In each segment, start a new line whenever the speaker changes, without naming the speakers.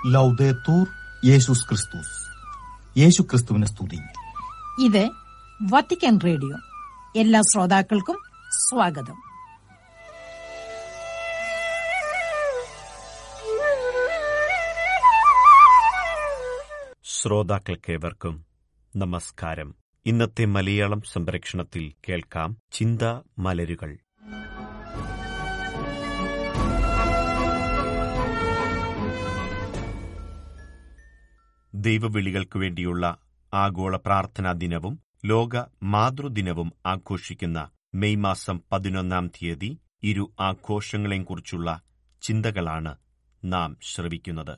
ലൗദേത്തൂർ യേശുസ് ക്രിസ്തുസ് യേശു ക്രിസ്തുവിനെ സ്തുതി
ഇത് വത്തിക്കാൻ റേഡിയോ എല്ലാ ശ്രോതാക്കൾക്കും സ്വാഗതം
ശ്രോതാക്കൾക്കേവർക്കും നമസ്കാരം ഇന്നത്തെ മലയാളം സംപ്രേക്ഷണത്തിൽ കേൾക്കാം ചിന്ത മലരുകൾ ദൈവവിളികൾക്കു വേണ്ടിയുള്ള ആഗോള പ്രാർത്ഥനാ ദിനവും ലോക മാതൃദിനവും ആഘോഷിക്കുന്ന മെയ് മാസം പതിനൊന്നാം തീയതി ഇരു ആഘോഷങ്ങളെയും കുറിച്ചുള്ള ചിന്തകളാണ് നാം ശ്രവിക്കുന്നത്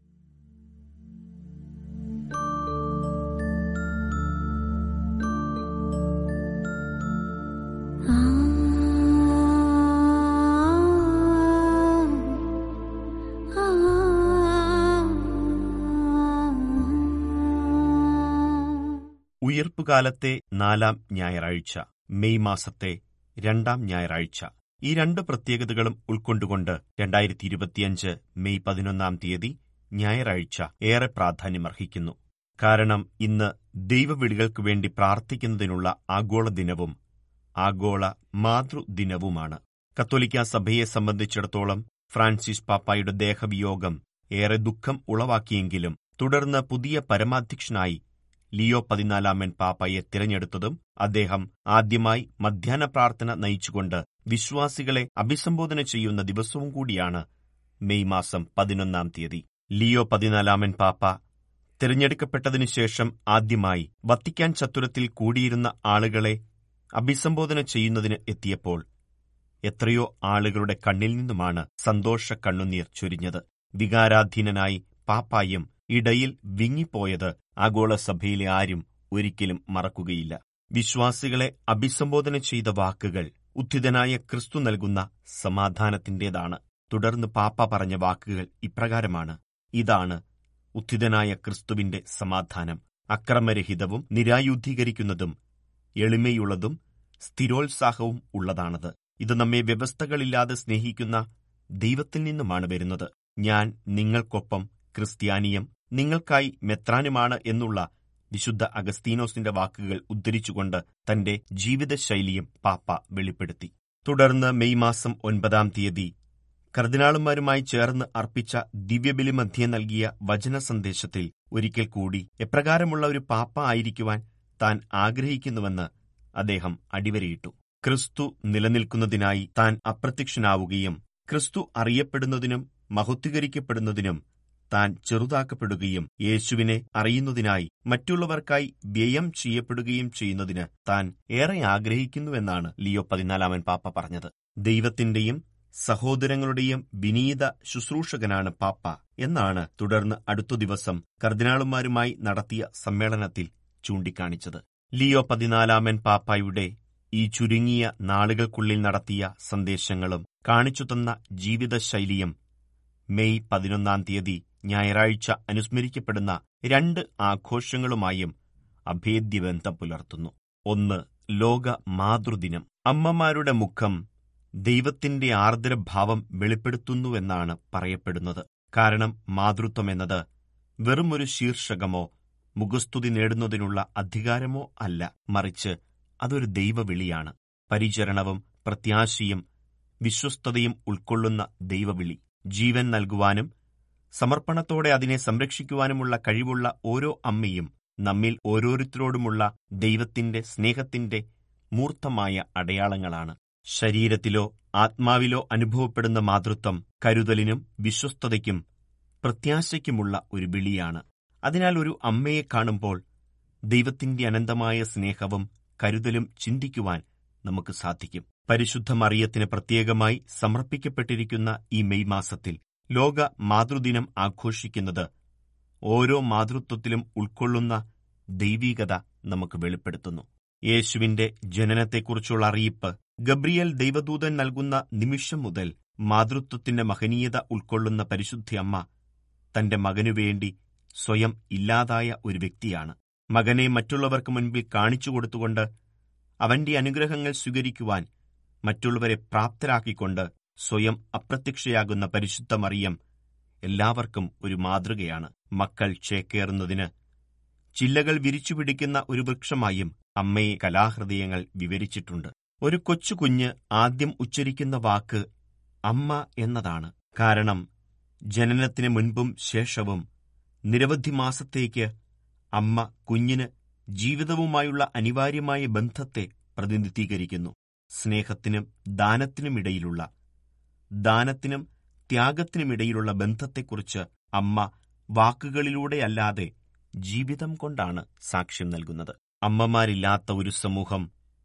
ഉയർപ്പുകാലത്തെ നാലാം ഞായറാഴ്ച മെയ് മാസത്തെ രണ്ടാം ഞായറാഴ്ച ഈ രണ്ട് പ്രത്യേകതകളും ഉൾക്കൊണ്ടുകൊണ്ട് രണ്ടായിരത്തി ഇരുപത്തിയഞ്ച് മെയ് പതിനൊന്നാം തീയതി ഞായറാഴ്ച ഏറെ പ്രാധാന്യമർഹിക്കുന്നു കാരണം ഇന്ന് ദൈവവിളികൾക്കു വേണ്ടി പ്രാർത്ഥിക്കുന്നതിനുള്ള ആഗോള ദിനവും ആഗോള മാതൃദിനവുമാണ് കത്തോലിക്ക സഭയെ സംബന്ധിച്ചിടത്തോളം ഫ്രാൻസിസ് പാപ്പായുടെ ദേഹവിയോഗം ഏറെ ദുഃഖം ഉളവാക്കിയെങ്കിലും തുടർന്ന് പുതിയ പരമാധ്യക്ഷനായി ലിയോ പതിനാലാമൻ പാപ്പയെ തിരഞ്ഞെടുത്തതും അദ്ദേഹം ആദ്യമായി മധ്യാഹ്ന പ്രാർത്ഥന നയിച്ചുകൊണ്ട് വിശ്വാസികളെ അഭിസംബോധന ചെയ്യുന്ന ദിവസവും കൂടിയാണ് മെയ് മാസം പതിനൊന്നാം തീയതി ലിയോ പതിനാലാമൻ പാപ്പ തിരഞ്ഞെടുക്കപ്പെട്ടതിനു ശേഷം ആദ്യമായി വത്തിക്കാൻ ചത്തുരത്തിൽ കൂടിയിരുന്ന ആളുകളെ അഭിസംബോധന ചെയ്യുന്നതിന് എത്തിയപ്പോൾ എത്രയോ ആളുകളുടെ കണ്ണിൽ നിന്നുമാണ് സന്തോഷ കണ്ണുനീർ ചൊരിഞ്ഞത് വികാരാധീനനായി പാപ്പായും ഇടയിൽ വിങ്ങിപ്പോയത് ആഗോള സഭയിലെ ആരും ഒരിക്കലും മറക്കുകയില്ല വിശ്വാസികളെ അഭിസംബോധന ചെയ്ത വാക്കുകൾ ഉദ്ധിതനായ ക്രിസ്തു നൽകുന്ന സമാധാനത്തിന്റേതാണ് തുടർന്ന് പാപ്പ പറഞ്ഞ വാക്കുകൾ ഇപ്രകാരമാണ് ഇതാണ് ഉദ്ധിതനായ ക്രിസ്തുവിന്റെ സമാധാനം അക്രമരഹിതവും നിരായുദ്ധീകരിക്കുന്നതും എളിമയുള്ളതും സ്ഥിരോത്സാഹവും ഉള്ളതാണത് ഇത് നമ്മെ വ്യവസ്ഥകളില്ലാതെ സ്നേഹിക്കുന്ന ദൈവത്തിൽ നിന്നുമാണ് വരുന്നത് ഞാൻ നിങ്ങൾക്കൊപ്പം ക്രിസ്ത്യാനിയം നിങ്ങൾക്കായി മെത്രാനുമാണ് എന്നുള്ള വിശുദ്ധ അഗസ്തീനോസിന്റെ വാക്കുകൾ ഉദ്ധരിച്ചുകൊണ്ട് തന്റെ ജീവിതശൈലിയും പാപ്പ വെളിപ്പെടുത്തി തുടർന്ന് മെയ് മാസം ഒൻപതാം തീയതി കർദിനാളുമാരുമായി ചേർന്ന് അർപ്പിച്ച ദിവ്യബലി മധ്യേ നൽകിയ വചന സന്ദേശത്തിൽ ഒരിക്കൽ കൂടി എപ്രകാരമുള്ള ഒരു പാപ്പ ആയിരിക്കുവാൻ താൻ ആഗ്രഹിക്കുന്നുവെന്ന് അദ്ദേഹം അടിവരയിട്ടു ക്രിസ്തു നിലനിൽക്കുന്നതിനായി താൻ അപ്രത്യക്ഷനാവുകയും ക്രിസ്തു അറിയപ്പെടുന്നതിനും മഹത്വീകരിക്കപ്പെടുന്നതിനും താൻ ചെറുതാക്കപ്പെടുകയും യേശുവിനെ അറിയുന്നതിനായി മറ്റുള്ളവർക്കായി വ്യയം ചെയ്യപ്പെടുകയും ചെയ്യുന്നതിന് താൻ ഏറെ ആഗ്രഹിക്കുന്നുവെന്നാണ് ലിയോ പതിനാലാമൻ പാപ്പ പറഞ്ഞത് ദൈവത്തിന്റെയും സഹോദരങ്ങളുടെയും വിനീത ശുശ്രൂഷകനാണ് പാപ്പ എന്നാണ് തുടർന്ന് അടുത്ത ദിവസം കർദിനാളുമാരുമായി നടത്തിയ സമ്മേളനത്തിൽ ചൂണ്ടിക്കാണിച്ചത് ലിയോ പതിനാലാമൻ പാപ്പായുടെ ഈ ചുരുങ്ങിയ നാളുകൾക്കുള്ളിൽ നടത്തിയ സന്ദേശങ്ങളും കാണിച്ചുതന്ന ജീവിതശൈലിയും മെയ് പതിനൊന്നാം തീയതി ഞായറാഴ്ച അനുസ്മരിക്കപ്പെടുന്ന രണ്ട് ആഘോഷങ്ങളുമായും അഭേദ്യബന്ധം പുലർത്തുന്നു ഒന്ന് ലോക മാതൃദിനം അമ്മമാരുടെ മുഖം ദൈവത്തിന്റെ ആർദ്രഭാവം വെളിപ്പെടുത്തുന്നുവെന്നാണ് പറയപ്പെടുന്നത് കാരണം മാതൃത്വം എന്നത് വെറുമൊരു ശീർഷകമോ മുഖസ്തുതി നേടുന്നതിനുള്ള അധികാരമോ അല്ല മറിച്ച് അതൊരു ദൈവവിളിയാണ് പരിചരണവും പ്രത്യാശയും വിശ്വസ്തതയും ഉൾക്കൊള്ളുന്ന ദൈവവിളി ജീവൻ നൽകുവാനും സമർപ്പണത്തോടെ അതിനെ സംരക്ഷിക്കുവാനുമുള്ള കഴിവുള്ള ഓരോ അമ്മയും നമ്മിൽ ഓരോരുത്തരോടുമുള്ള ദൈവത്തിന്റെ സ്നേഹത്തിന്റെ മൂർത്തമായ അടയാളങ്ങളാണ് ശരീരത്തിലോ ആത്മാവിലോ അനുഭവപ്പെടുന്ന മാതൃത്വം കരുതലിനും വിശ്വസ്തതയ്ക്കും പ്രത്യാശയ്ക്കുമുള്ള ഒരു വിളിയാണ് അതിനാൽ ഒരു അമ്മയെ കാണുമ്പോൾ ദൈവത്തിന്റെ അനന്തമായ സ്നേഹവും കരുതലും ചിന്തിക്കുവാൻ നമുക്ക് സാധിക്കും പരിശുദ്ധ മറിയത്തിന് പ്രത്യേകമായി സമർപ്പിക്കപ്പെട്ടിരിക്കുന്ന ഈ മെയ് മാസത്തിൽ ലോക മാതൃദിനം ആഘോഷിക്കുന്നത് ഓരോ മാതൃത്വത്തിലും ഉൾക്കൊള്ളുന്ന ദൈവീകത നമുക്ക് വെളിപ്പെടുത്തുന്നു യേശുവിന്റെ ജനനത്തെക്കുറിച്ചുള്ള അറിയിപ്പ് ഗബ്രിയൽ ദൈവദൂതൻ നൽകുന്ന നിമിഷം മുതൽ മാതൃത്വത്തിന്റെ മഹനീയത ഉൾക്കൊള്ളുന്ന പരിശുദ്ധ അമ്മ തന്റെ മകനുവേണ്ടി സ്വയം ഇല്ലാതായ ഒരു വ്യക്തിയാണ് മകനെ മറ്റുള്ളവർക്ക് മുൻപിൽ കാണിച്ചു കൊടുത്തുകൊണ്ട് അവന്റെ അനുഗ്രഹങ്ങൾ സ്വീകരിക്കുവാൻ മറ്റുള്ളവരെ പ്രാപ്തരാക്കിക്കൊണ്ട് സ്വയം അപ്രത്യക്ഷയാകുന്ന പരിശുദ്ധ മറിയം എല്ലാവർക്കും ഒരു മാതൃകയാണ് മക്കൾ ചേക്കേറുന്നതിന് ചില്ലകൾ വിരിച്ചുപിടിക്കുന്ന ഒരു വൃക്ഷമായും അമ്മയെ കലാഹൃദയങ്ങൾ വിവരിച്ചിട്ടുണ്ട് ഒരു കൊച്ചു കുഞ്ഞ് ആദ്യം ഉച്ചരിക്കുന്ന വാക്ക് അമ്മ എന്നതാണ് കാരണം ജനനത്തിന് മുൻപും ശേഷവും നിരവധി മാസത്തേക്ക് അമ്മ കുഞ്ഞിന് ജീവിതവുമായുള്ള അനിവാര്യമായ ബന്ധത്തെ പ്രതിനിധീകരിക്കുന്നു സ്നേഹത്തിനും ദാനത്തിനുമിടയിലുള്ള ദാനത്തിനും ത്യാഗത്തിനുമിടയിലുള്ള ബന്ധത്തെക്കുറിച്ച് അമ്മ വാക്കുകളിലൂടെയല്ലാതെ ജീവിതം കൊണ്ടാണ് സാക്ഷ്യം നൽകുന്നത് അമ്മമാരില്ലാത്ത ഒരു സമൂഹം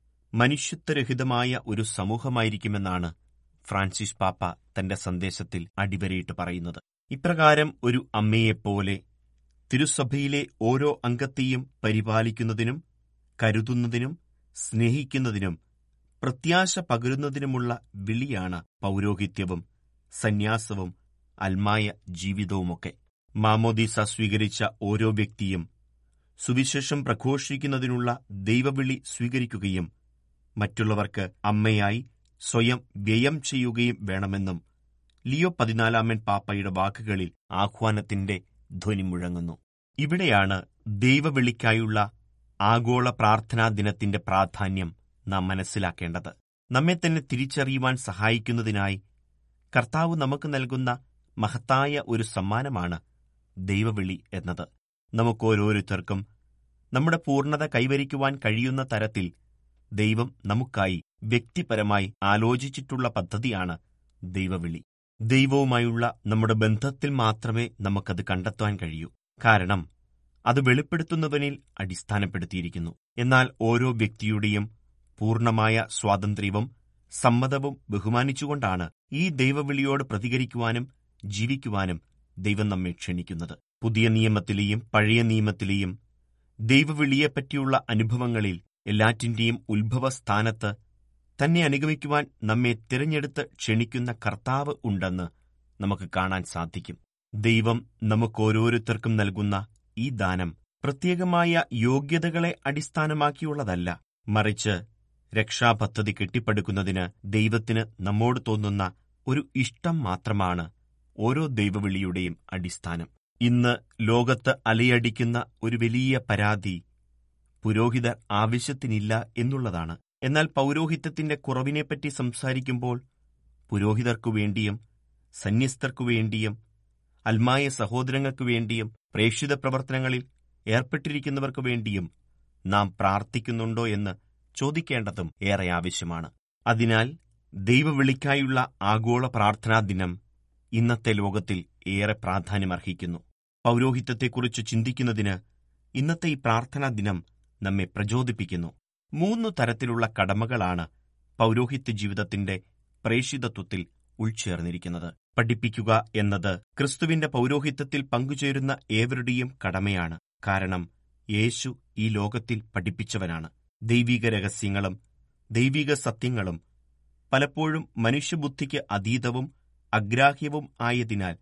മനുഷ്യത്വരഹിതമായ ഒരു സമൂഹമായിരിക്കുമെന്നാണ് ഫ്രാൻസിസ് പാപ്പ തന്റെ സന്ദേശത്തിൽ അടിവരയിട്ട് പറയുന്നത് ഇപ്രകാരം ഒരു അമ്മയെപ്പോലെ തിരുസഭയിലെ ഓരോ അംഗത്തെയും പരിപാലിക്കുന്നതിനും കരുതുന്നതിനും സ്നേഹിക്കുന്നതിനും പ്രത്യാശ പകരുന്നതിനുമുള്ള വിളിയാണ് പൗരോഹിത്യവും സന്യാസവും അൽമായ ജീവിതവുമൊക്കെ മാമോദീസ സ്വീകരിച്ച ഓരോ വ്യക്തിയും സുവിശേഷം പ്രഘോഷിക്കുന്നതിനുള്ള ദൈവവിളി സ്വീകരിക്കുകയും മറ്റുള്ളവർക്ക് അമ്മയായി സ്വയം വ്യയം ചെയ്യുകയും വേണമെന്നും ലിയോ പതിനാലാമൻ പാപ്പയുടെ വാക്കുകളിൽ ആഹ്വാനത്തിന്റെ ധ്വനി മുഴങ്ങുന്നു ഇവിടെയാണ് ദൈവവിളിക്കായുള്ള ആഗോള പ്രാർത്ഥനാ ദിനത്തിന്റെ പ്രാധാന്യം നാം മനസ്സിലാക്കേണ്ടത് നമ്മെ തന്നെ തിരിച്ചറിയുവാൻ സഹായിക്കുന്നതിനായി കർത്താവ് നമുക്ക് നൽകുന്ന മഹത്തായ ഒരു സമ്മാനമാണ് ദൈവവിളി എന്നത് നമുക്കോരോരുത്തർക്കും നമ്മുടെ പൂർണ്ണത കൈവരിക്കുവാൻ കഴിയുന്ന തരത്തിൽ ദൈവം നമുക്കായി വ്യക്തിപരമായി ആലോചിച്ചിട്ടുള്ള പദ്ധതിയാണ് ദൈവവിളി ദൈവവുമായുള്ള നമ്മുടെ ബന്ധത്തിൽ മാത്രമേ നമുക്കത് കണ്ടെത്താൻ കഴിയൂ കാരണം അത് വെളിപ്പെടുത്തുന്നവനിൽ അടിസ്ഥാനപ്പെടുത്തിയിരിക്കുന്നു എന്നാൽ ഓരോ വ്യക്തിയുടെയും പൂർണ്ണമായ സ്വാതന്ത്ര്യവും സമ്മതവും ബഹുമാനിച്ചുകൊണ്ടാണ് ഈ ദൈവവിളിയോട് പ്രതികരിക്കുവാനും ജീവിക്കുവാനും ദൈവം നമ്മെ ക്ഷണിക്കുന്നത് പുതിയ നിയമത്തിലെയും പഴയ നിയമത്തിലെയും ദൈവവിളിയെപ്പറ്റിയുള്ള അനുഭവങ്ങളിൽ എല്ലാറ്റിന്റെയും ഉത്ഭവസ്ഥാനത്ത് തന്നെ അനുഗമിക്കുവാൻ നമ്മെ തിരഞ്ഞെടുത്ത് ക്ഷണിക്കുന്ന കർത്താവ് ഉണ്ടെന്ന് നമുക്ക് കാണാൻ സാധിക്കും ദൈവം നമുക്കോരോരുത്തർക്കും നൽകുന്ന ഈ ദാനം പ്രത്യേകമായ യോഗ്യതകളെ അടിസ്ഥാനമാക്കിയുള്ളതല്ല മറിച്ച് രക്ഷാപദ്ധതി കെട്ടിപ്പടുക്കുന്നതിന് ദൈവത്തിന് നമ്മോട് തോന്നുന്ന ഒരു ഇഷ്ടം മാത്രമാണ് ഓരോ ദൈവവിളിയുടെയും അടിസ്ഥാനം ഇന്ന് ലോകത്ത് അലയടിക്കുന്ന ഒരു വലിയ പരാതി പുരോഹിതർ ആവശ്യത്തിനില്ല എന്നുള്ളതാണ് എന്നാൽ പൗരോഹിത്യത്തിന്റെ കുറവിനെപ്പറ്റി സംസാരിക്കുമ്പോൾ പുരോഹിതർക്കു വേണ്ടിയും സന്യസ്തർക്കു വേണ്ടിയും അൽമായ സഹോദരങ്ങൾക്കു വേണ്ടിയും പ്രേക്ഷിത പ്രവർത്തനങ്ങളിൽ ഏർപ്പെട്ടിരിക്കുന്നവർക്കു വേണ്ടിയും നാം പ്രാർത്ഥിക്കുന്നുണ്ടോ എന്ന് ചോദിക്കേണ്ടതും ഏറെ ആവശ്യമാണ് അതിനാൽ ദൈവവിളിക്കായുള്ള ആഗോള പ്രാർത്ഥനാ ദിനം ഇന്നത്തെ ലോകത്തിൽ ഏറെ പ്രാധാന്യമർഹിക്കുന്നു പൗരോഹിത്യത്തെക്കുറിച്ച് ചിന്തിക്കുന്നതിന് ഇന്നത്തെ ഈ പ്രാർത്ഥനാ ദിനം നമ്മെ പ്രചോദിപ്പിക്കുന്നു മൂന്ന് തരത്തിലുള്ള കടമകളാണ് പൗരോഹിത്യ ജീവിതത്തിന്റെ പ്രേഷിതത്വത്തിൽ ഉൾച്ചേർന്നിരിക്കുന്നത് പഠിപ്പിക്കുക എന്നത് ക്രിസ്തുവിന്റെ പൗരോഹിത്യത്തിൽ പങ്കുചേരുന്ന ഏവരുടെയും കടമയാണ് കാരണം യേശു ഈ ലോകത്തിൽ പഠിപ്പിച്ചവനാണ് ദൈവിക രഹസ്യങ്ങളും ദൈവിക സത്യങ്ങളും പലപ്പോഴും മനുഷ്യബുദ്ധിക്ക് അതീതവും അഗ്രാഹ്യവും ആയതിനാൽ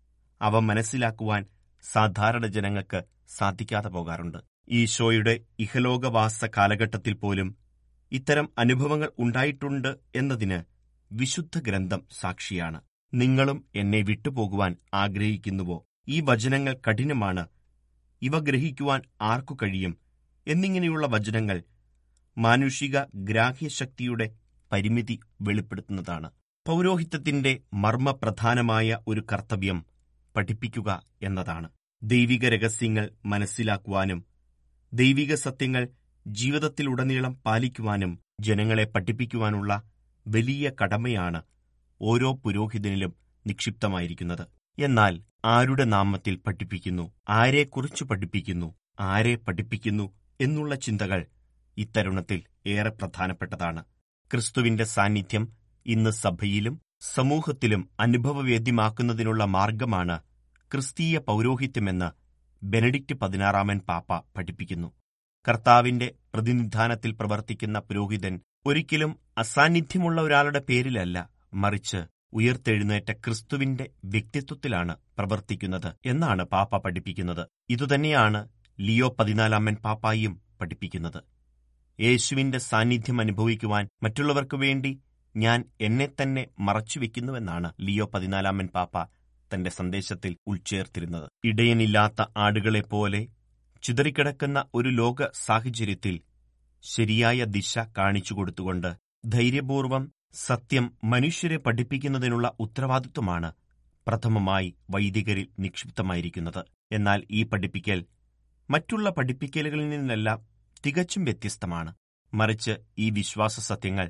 അവ മനസ്സിലാക്കുവാൻ സാധാരണ ജനങ്ങൾക്ക് സാധിക്കാതെ പോകാറുണ്ട് ഈശോയുടെ ഇഹലോകവാസ കാലഘട്ടത്തിൽ പോലും ഇത്തരം അനുഭവങ്ങൾ ഉണ്ടായിട്ടുണ്ട് എന്നതിന് വിശുദ്ധ ഗ്രന്ഥം സാക്ഷിയാണ് നിങ്ങളും എന്നെ വിട്ടുപോകുവാൻ ആഗ്രഹിക്കുന്നുവോ ഈ വചനങ്ങൾ കഠിനമാണ് ഇവ ഗ്രഹിക്കുവാൻ ആർക്കു കഴിയും എന്നിങ്ങനെയുള്ള വചനങ്ങൾ മാനുഷിക ഗ്രാഹ്യശക്തിയുടെ പരിമിതി വെളിപ്പെടുത്തുന്നതാണ് പൗരോഹിത്യത്തിന്റെ മർമ്മപ്രധാനമായ ഒരു കർത്തവ്യം പഠിപ്പിക്കുക എന്നതാണ് ദൈവിക രഹസ്യങ്ങൾ മനസ്സിലാക്കുവാനും ദൈവിക സത്യങ്ങൾ ജീവിതത്തിലുടനീളം പാലിക്കുവാനും ജനങ്ങളെ പഠിപ്പിക്കുവാനുള്ള വലിയ കടമയാണ് ഓരോ പുരോഹിതനിലും നിക്ഷിപ്തമായിരിക്കുന്നത് എന്നാൽ ആരുടെ നാമത്തിൽ പഠിപ്പിക്കുന്നു ആരെക്കുറിച്ച് പഠിപ്പിക്കുന്നു ആരെ പഠിപ്പിക്കുന്നു എന്നുള്ള ചിന്തകൾ ഇത്തരുണത്തിൽ ഏറെ പ്രധാനപ്പെട്ടതാണ് ക്രിസ്തുവിന്റെ സാന്നിധ്യം ഇന്ന് സഭയിലും സമൂഹത്തിലും അനുഭവവേദ്യമാക്കുന്നതിനുള്ള മാർഗമാണ് ക്രിസ്തീയ പൗരോഹിത്യമെന്ന് ബെനഡിക്റ്റ് പതിനാറാമൻ പാപ്പ പഠിപ്പിക്കുന്നു കർത്താവിന്റെ പ്രതിനിധാനത്തിൽ പ്രവർത്തിക്കുന്ന പുരോഹിതൻ ഒരിക്കലും അസാന്നിധ്യമുള്ള ഒരാളുടെ പേരിലല്ല മറിച്ച് ഉയർത്തെഴുന്നേറ്റ ക്രിസ്തുവിന്റെ വ്യക്തിത്വത്തിലാണ് പ്രവർത്തിക്കുന്നത് എന്നാണ് പാപ്പ പഠിപ്പിക്കുന്നത് ഇതുതന്നെയാണ് ലിയോ പതിനാലാമൻ പാപ്പായും പഠിപ്പിക്കുന്നത് യേശുവിന്റെ സാന്നിധ്യം അനുഭവിക്കുവാൻ മറ്റുള്ളവർക്കു വേണ്ടി ഞാൻ എന്നെ തന്നെ മറച്ചുവെക്കുന്നുവെന്നാണ് ലിയോ പതിനാലാമൻ പാപ്പ തന്റെ സന്ദേശത്തിൽ ഉൾച്ചേർത്തിരുന്നത് ഇടയനില്ലാത്ത ആടുകളെപ്പോലെ ചിതറിക്കിടക്കുന്ന ഒരു ലോക സാഹചര്യത്തിൽ ശരിയായ ദിശ കാണിച്ചു കൊടുത്തുകൊണ്ട് ധൈര്യപൂർവം സത്യം മനുഷ്യരെ പഠിപ്പിക്കുന്നതിനുള്ള ഉത്തരവാദിത്വമാണ് പ്രഥമമായി വൈദികരിൽ നിക്ഷിപ്തമായിരിക്കുന്നത് എന്നാൽ ഈ പഠിപ്പിക്കൽ മറ്റുള്ള പഠിപ്പിക്കലുകളിൽ നിന്നെല്ലാം തികച്ചും വ്യത്യസ്തമാണ് മറിച്ച് ഈ വിശ്വാസ സത്യങ്ങൾ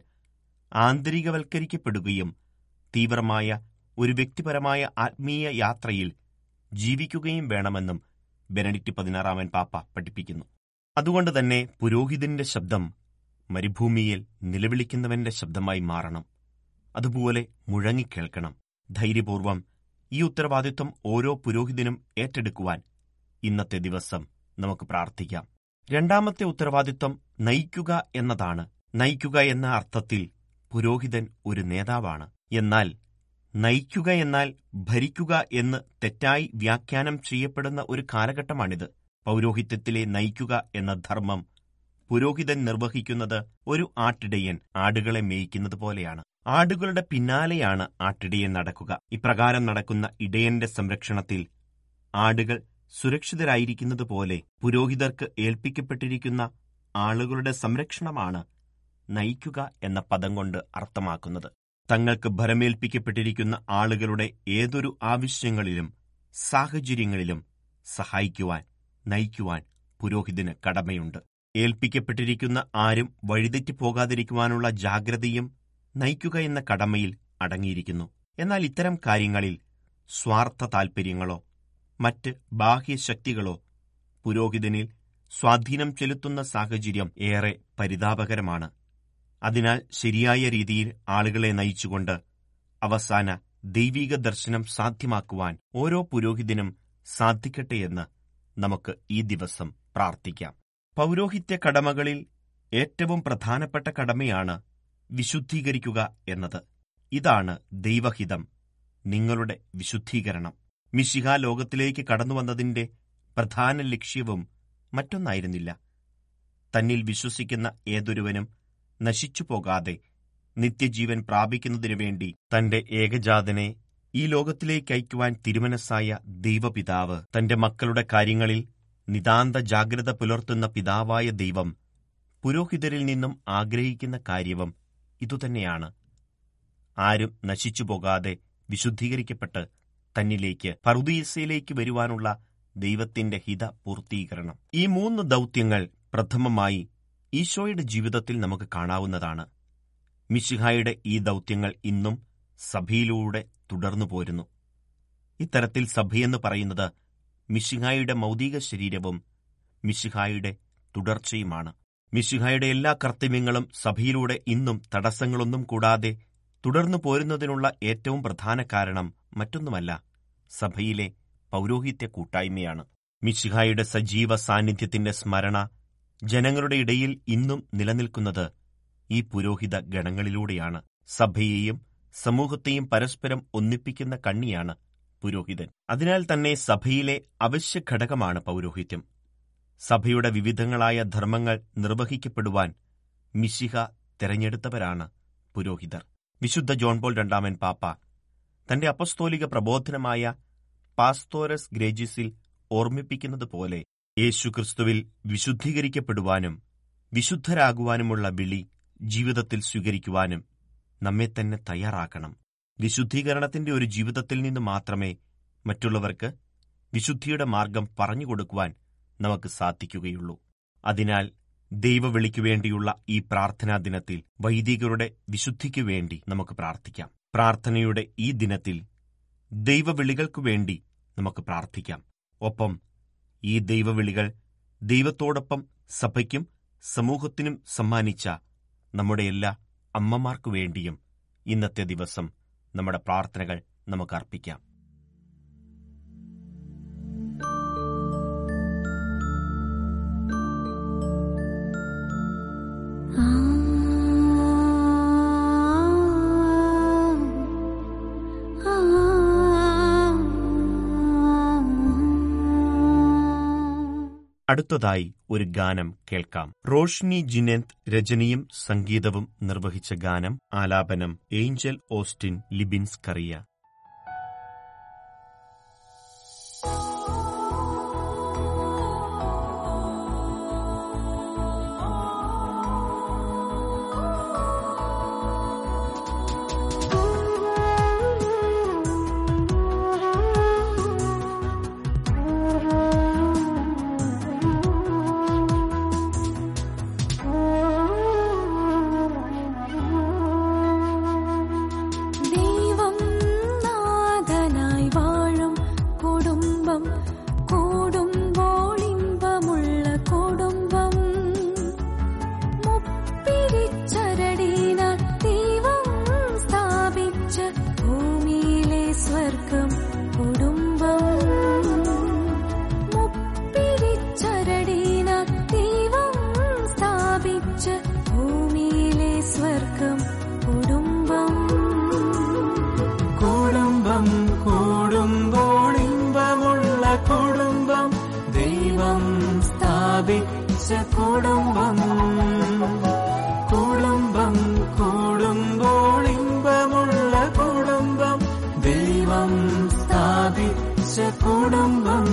ആന്തരികവൽക്കരിക്കപ്പെടുകയും തീവ്രമായ ഒരു വ്യക്തിപരമായ ആത്മീയ യാത്രയിൽ ജീവിക്കുകയും വേണമെന്നും ബെനഡിക്റ്റ് പതിനാറാമൻ പാപ്പ പഠിപ്പിക്കുന്നു അതുകൊണ്ട് തന്നെ പുരോഹിതന്റെ ശബ്ദം മരുഭൂമിയിൽ നിലവിളിക്കുന്നവന്റെ ശബ്ദമായി മാറണം അതുപോലെ മുഴങ്ങിക്കേൾക്കണം ധൈര്യപൂർവം ഈ ഉത്തരവാദിത്വം ഓരോ പുരോഹിതനും ഏറ്റെടുക്കുവാൻ ഇന്നത്തെ ദിവസം നമുക്ക് പ്രാർത്ഥിക്കാം രണ്ടാമത്തെ ഉത്തരവാദിത്വം നയിക്കുക എന്നതാണ് നയിക്കുക എന്ന അർത്ഥത്തിൽ പുരോഹിതൻ ഒരു നേതാവാണ് എന്നാൽ നയിക്കുക എന്നാൽ ഭരിക്കുക എന്ന് തെറ്റായി വ്യാഖ്യാനം ചെയ്യപ്പെടുന്ന ഒരു കാലഘട്ടമാണിത് പൗരോഹിത്യത്തിലെ നയിക്കുക എന്ന ധർമ്മം പുരോഹിതൻ നിർവഹിക്കുന്നത് ഒരു ആട്ടിടയൻ ആടുകളെ മേയ്ക്കുന്നത് പോലെയാണ് ആടുകളുടെ പിന്നാലെയാണ് ആട്ടിടയൻ നടക്കുക ഇപ്രകാരം നടക്കുന്ന ഇടയന്റെ സംരക്ഷണത്തിൽ ആടുകൾ സുരക്ഷിതരായിരിക്കുന്നത് പോലെ പുരോഹിതർക്ക് ഏൽപ്പിക്കപ്പെട്ടിരിക്കുന്ന ആളുകളുടെ സംരക്ഷണമാണ് നയിക്കുക എന്ന പദം കൊണ്ട് അർത്ഥമാക്കുന്നത് തങ്ങൾക്ക് ഭരമേൽപ്പിക്കപ്പെട്ടിരിക്കുന്ന ആളുകളുടെ ഏതൊരു ആവശ്യങ്ങളിലും സാഹചര്യങ്ങളിലും സഹായിക്കുവാൻ നയിക്കുവാൻ പുരോഹിതന് കടമയുണ്ട് ഏൽപ്പിക്കപ്പെട്ടിരിക്കുന്ന ആരും വഴിതെറ്റി പോകാതിരിക്കുവാനുള്ള ജാഗ്രതയും നയിക്കുക എന്ന കടമയിൽ അടങ്ങിയിരിക്കുന്നു എന്നാൽ ഇത്തരം കാര്യങ്ങളിൽ സ്വാർത്ഥ താൽപ്പര്യങ്ങളോ മറ്റ് ബാഹ്യശക്തികളോ പുരോഹിതനിൽ സ്വാധീനം ചെലുത്തുന്ന സാഹചര്യം ഏറെ പരിതാപകരമാണ് അതിനാൽ ശരിയായ രീതിയിൽ ആളുകളെ നയിച്ചുകൊണ്ട് അവസാന ദൈവിക ദർശനം സാധ്യമാക്കുവാൻ ഓരോ പുരോഹിതനും സാധിക്കട്ടെ എന്ന് നമുക്ക് ഈ ദിവസം പ്രാർത്ഥിക്കാം പൗരോഹിത്യ കടമകളിൽ ഏറ്റവും പ്രധാനപ്പെട്ട കടമയാണ് വിശുദ്ധീകരിക്കുക എന്നത് ഇതാണ് ദൈവഹിതം നിങ്ങളുടെ വിശുദ്ധീകരണം മിശിഹ ലോകത്തിലേക്ക് കടന്നുവന്നതിന്റെ പ്രധാന ലക്ഷ്യവും മറ്റൊന്നായിരുന്നില്ല തന്നിൽ വിശ്വസിക്കുന്ന ഏതൊരുവനും നശിച്ചു പോകാതെ നിത്യജീവൻ പ്രാപിക്കുന്നതിനു വേണ്ടി തന്റെ ഏകജാതനെ ഈ ലോകത്തിലേക്ക് അയക്കുവാൻ തിരുമനസ്സായ ദൈവപിതാവ് തന്റെ മക്കളുടെ കാര്യങ്ങളിൽ നിതാന്ത ജാഗ്രത പുലർത്തുന്ന പിതാവായ ദൈവം പുരോഹിതരിൽ നിന്നും ആഗ്രഹിക്കുന്ന കാര്യവും ഇതുതന്നെയാണ് ആരും നശിച്ചു പോകാതെ വിശുദ്ധീകരിക്കപ്പെട്ട് തന്നിലേക്ക് പറുദീസയിലേക്ക് വരുവാനുള്ള ദൈവത്തിന്റെ ഹിത പൂർത്തീകരണം ഈ മൂന്ന് ദൗത്യങ്ങൾ പ്രഥമമായി ഈശോയുടെ ജീവിതത്തിൽ നമുക്ക് കാണാവുന്നതാണ് മിശിഹായുടെ ഈ ദൗത്യങ്ങൾ ഇന്നും സഭയിലൂടെ തുടർന്നു പോരുന്നു ഇത്തരത്തിൽ സഭയെന്ന് പറയുന്നത് മിശിഹായുടെ മൗതിക ശരീരവും മിശിഹായുടെ തുടർച്ചയുമാണ് മിശിഹായുടെ എല്ലാ കർത്തവ്യങ്ങളും സഭയിലൂടെ ഇന്നും തടസ്സങ്ങളൊന്നും കൂടാതെ തുടർന്നു പോരുന്നതിനുള്ള ഏറ്റവും പ്രധാന കാരണം മറ്റൊന്നുമല്ല സഭയിലെ പൗരോഹിത്യ കൂട്ടായ്മയാണ് മിശിഹായുടെ സജീവ സാന്നിധ്യത്തിന്റെ സ്മരണ ജനങ്ങളുടെ ഇടയിൽ ഇന്നും നിലനിൽക്കുന്നത് ഈ പുരോഹിത ഗണങ്ങളിലൂടെയാണ് സഭയെയും സമൂഹത്തെയും പരസ്പരം ഒന്നിപ്പിക്കുന്ന കണ്ണിയാണ് പുരോഹിതൻ അതിനാൽ തന്നെ സഭയിലെ അവശ്യ ഘടകമാണ് പൗരോഹിത്യം സഭയുടെ വിവിധങ്ങളായ ധർമ്മങ്ങൾ നിർവഹിക്കപ്പെടുവാൻ മിശിഹ തെരഞ്ഞെടുത്തവരാണ് പുരോഹിതർ വിശുദ്ധ ജോൺ പോൾ രണ്ടാമൻ പാപ്പ തന്റെ അപ്പസ്തോലിക പ്രബോധനമായ പാസ്തോരസ് ഗ്രേജിസിൽ ഓർമ്മിപ്പിക്കുന്നത് പോലെ യേശുക്രിസ്തുവിൽ വിശുദ്ധീകരിക്കപ്പെടുവാനും വിശുദ്ധരാകുവാനുമുള്ള വിളി ജീവിതത്തിൽ സ്വീകരിക്കുവാനും നമ്മെ തന്നെ തയ്യാറാക്കണം വിശുദ്ധീകരണത്തിന്റെ ഒരു ജീവിതത്തിൽ നിന്ന് മാത്രമേ മറ്റുള്ളവർക്ക് വിശുദ്ധിയുടെ മാർഗം പറഞ്ഞുകൊടുക്കുവാൻ നമുക്ക് സാധിക്കുകയുള്ളൂ അതിനാൽ ദൈവവിളിക്കു വേണ്ടിയുള്ള ഈ പ്രാർത്ഥനാ ദിനത്തിൽ വൈദികരുടെ വിശുദ്ധിക്കു വേണ്ടി നമുക്ക് പ്രാർത്ഥിക്കാം പ്രാർത്ഥനയുടെ ഈ ദിനത്തിൽ ദൈവവിളികൾക്കു വേണ്ടി നമുക്ക് പ്രാർത്ഥിക്കാം ഒപ്പം ഈ ദൈവവിളികൾ ദൈവത്തോടൊപ്പം സഭയ്ക്കും സമൂഹത്തിനും സമ്മാനിച്ച നമ്മുടെ എല്ലാ അമ്മമാർക്കു വേണ്ടിയും ഇന്നത്തെ ദിവസം നമ്മുടെ പ്രാർത്ഥനകൾ നമുക്ക് അർപ്പിക്കാം അടുത്തതായി ഒരു ഗാനം കേൾക്കാം റോഷ്നി ജിനെന്ത് രചനയും സംഗീതവും നിർവഹിച്ച ഗാനം ആലാപനം ഏഞ്ചൽ ഓസ്റ്റിൻ ലിബിൻസ് കറിയ
കുടുംബം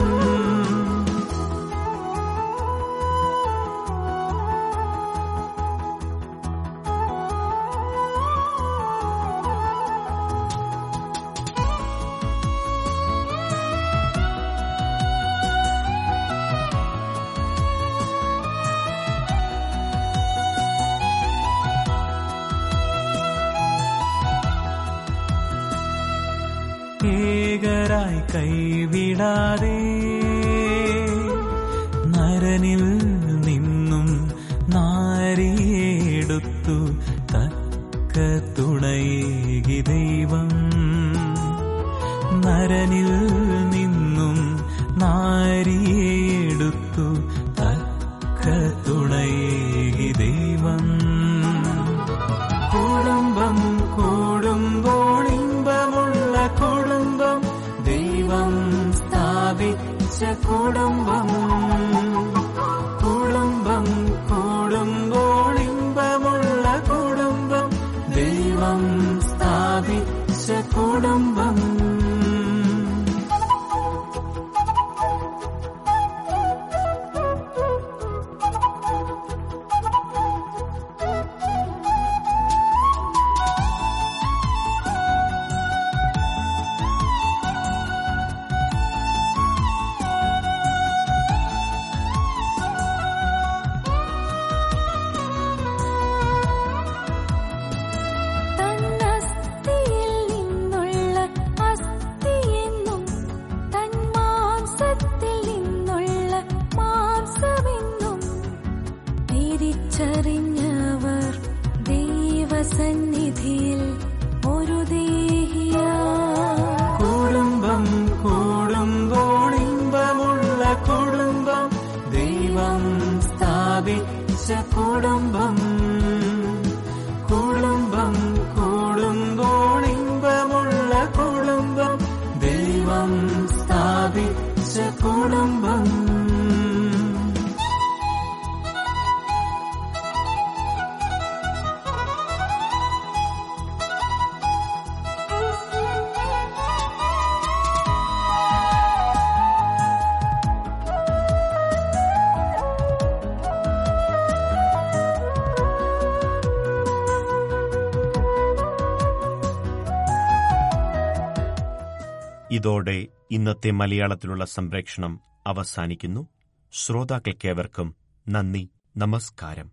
ഏകരായി കൈവിടാതെ നരനിൽ നിന്നും നാരിയെടുത്തു തക്ക തുണയേകി ദൈവം നരനിൽ നിന്നും നാരിയെടുത്തു തക്ക തുണയേകി ദൈവം കുടുംബം കൂടുമ്പോൾ ഇമ്പമുള്ള കുടുംബം ദൈവം സ്ഥാപിച്ച കുടുംബം കുടുംബം കൂടുമ്പോൾ ഇമ്പമുള്ള കുടുംബം ദൈവം സ്ഥാപിച്ച കുടുംബം
തന്നസ്ഥിയിൽ നിന്നുള്ള അസ്ഥിയെന്നും തന്മാംസത്തിൽ നിന്നുള്ള മാംസമെന്നും തിരിച്ചറിഞ്ഞവർ ദൈവസന്നിധിയിൽ ഒരു ദേഹിയാ
കുടുംബം കൂടുമ്പോൾ ഇമ്പമുള്ള കുടുംബം ദൈവം സ്ഥാപിച്ച കുടുംബം കുടുംബം കൂടുമ്പോൾ ഇമ്പമുള്ള കുടുംബം ദൈവം സ്ഥാപിച്ച കുടുംബം
ഇതോടെ ഇന്നത്തെ മലയാളത്തിലുള്ള സംപ്രേക്ഷണം അവസാനിക്കുന്നു ശ്രോതാക്കൾക്കേവർക്കും നന്ദി നമസ്കാരം